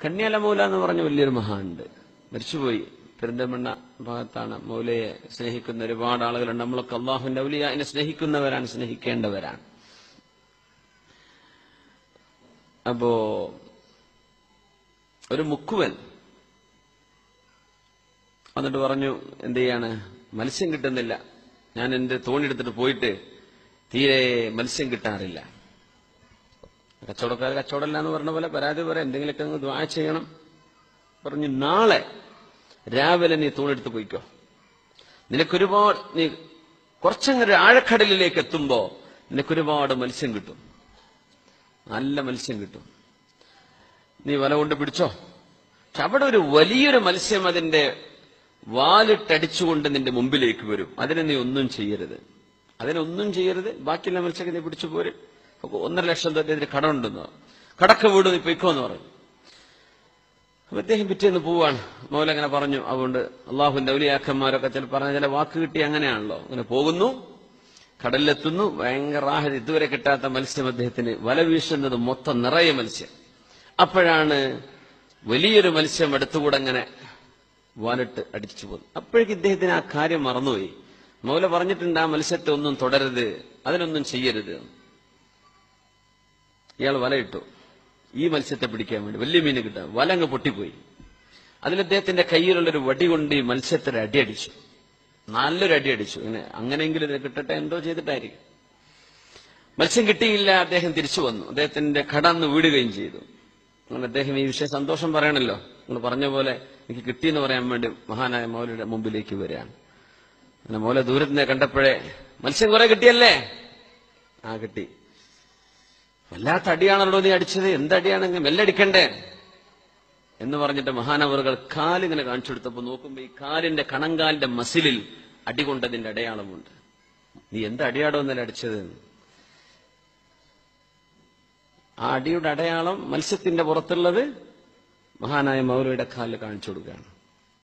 കന്യാല മൗല എന്ന് പറഞ്ഞ വലിയൊരു മഹാനുണ്ട് മരിച്ചുപോയി പെരിന്തമണ്ണ ഭാഗത്താണ് മൗലയെ സ്നേഹിക്കുന്ന ഒരുപാട് ആളുകളുണ്ട് നമ്മളൊക്കെ അള്ളാഹുവിന്റെ ഔലിയാനെ സ്നേഹിക്കുന്നവരാണ് സ്നേഹിക്കേണ്ടവരാണ് അപ്പോ ഒരു മുക്കുവൻ എന്നിട്ട് പറഞ്ഞു എന്ത് ചെയ്യാണ് മത്സ്യം കിട്ടുന്നില്ല ഞാൻ എന്റെ തോണിയെടുത്തിട്ട് പോയിട്ട് തീരെ മത്സ്യം കിട്ടാറില്ല കച്ചവടക്കാർ കച്ചവടമല്ല എന്ന് പറഞ്ഞ പോലെ പരാതി പറയാം എന്തെങ്കിലുമൊക്കെ അങ്ങ് ദ്വാ ചെയ്യണം പറഞ്ഞു നാളെ രാവിലെ നീ തൂണെടുത്ത് പോയിക്കോ നിനക്കൊരുപാട് നീ കുറച്ചങ്ങ് ആഴക്കടലിലേക്ക് എത്തുമ്പോ നിനക്കൊരുപാട് മത്സ്യം കിട്ടും നല്ല മത്സ്യം കിട്ടും നീ വല കൊണ്ട് പിടിച്ചോ പക്ഷെ അവിടെ ഒരു വലിയൊരു മത്സ്യം അതിന്റെ വാലിട്ടടിച്ചുകൊണ്ട് നിന്റെ മുമ്പിലേക്ക് വരും അതിനെ നീ ഒന്നും ചെയ്യരുത് അതിനൊന്നും ചെയ്യരുത് ബാക്കിയുള്ള മത്സ്യമൊക്കെ നീ പിടിച്ചു പോരും അപ്പൊ ഒന്നര ലക്ഷം രൂപ ഇതിന് കടമുണ്ടെന്ന് കടക്ക വീട് നീ പൊയ്ക്കോന്ന് പറഞ്ഞു അപ്പൊ അദ്ദേഹം പിറ്റേന്ന് പോവാണ് മൗല അങ്ങനെ പറഞ്ഞു അതുകൊണ്ട് അള്ളാഹുവിന്റെ ഔലിയാക്കന്മാരൊക്കെ ചില പറഞ്ഞ ചില വാക്ക് കിട്ടി അങ്ങനെയാണല്ലോ അങ്ങനെ പോകുന്നു കടലിലെത്തുന്നു ഭയങ്കര ആഹരി ഇതുവരെ കിട്ടാത്ത മത്സ്യം അദ്ദേഹത്തിന് വല വീശുന്നത് മൊത്തം നിറയെ മത്സ്യം അപ്പോഴാണ് വലിയൊരു മത്സ്യം അടുത്തുകൂടെ അങ്ങനെ വാലിട്ട് അടിച്ചു പോകുന്നു അപ്പോഴേക്ക് ഇദ്ദേഹത്തിന് ആ കാര്യം മറന്നുപോയി മൗല പറഞ്ഞിട്ടുണ്ട് ആ മത്സ്യത്തെ ഒന്നും തുടരുത് അതിനൊന്നും ചെയ്യരുത് ഇയാൾ വലയിട്ടു ഈ മത്സ്യത്തെ പിടിക്കാൻ വേണ്ടി വലിയ മീന് കിട്ടാൻ വല അങ്ങ് പൊട്ടിപ്പോയി അതിൽ അദ്ദേഹത്തിന്റെ കയ്യിലുള്ളൊരു വടി കൊണ്ട് ഈ മത്സ്യത്തിന് അടിയടിച്ചു നല്ലൊരു അടി അടിച്ചു ഇങ്ങനെ അങ്ങനെയെങ്കിലും ഇതിനെ കിട്ടട്ടെ എന്തോ ചെയ്തിട്ടായിരിക്കും മത്സ്യം കിട്ടിയില്ല അദ്ദേഹം തിരിച്ചു വന്നു അദ്ദേഹത്തിന്റെ കടന്ന് വീടുകയും ചെയ്തു അങ്ങനെ അദ്ദേഹം ഈ വിഷയം സന്തോഷം പറയണല്ലോ നിങ്ങൾ പറഞ്ഞ പോലെ എനിക്ക് കിട്ടിയെന്ന് പറയാൻ വേണ്ടി മഹാനായ മൗലയുടെ മുമ്പിലേക്ക് വരികയാണ് അങ്ങനെ മൗല ദൂരത്തിനെ കണ്ടപ്പോഴേ മത്സ്യം കുറെ കിട്ടിയല്ലേ ആ കിട്ടി വല്ലാത്ത അടിയാണല്ലോ നീ അടിച്ചത് എന്തടിയാണെങ്കിൽ മെല്ലടിക്കണ്ടേ എന്ന് പറഞ്ഞിട്ട് മഹാനവറുകൾ കാലിങ്ങനെ കാണിച്ചു കൊടുത്തപ്പോ നോക്കുമ്പോ ഈ കാലിന്റെ കണങ്കാലിന്റെ മസിലിൽ അടികൊണ്ടതിന്റെ അടയാളമുണ്ട് നീ എന്ത് അടിയാടോ എന്നല്ല അടിച്ചത് ആ അടിയുടെ അടയാളം മത്സ്യത്തിന്റെ പുറത്തുള്ളത് മഹാനായ മൗലയുടെ കാലിൽ കാണിച്ചു കൊടുക്കുകയാണ്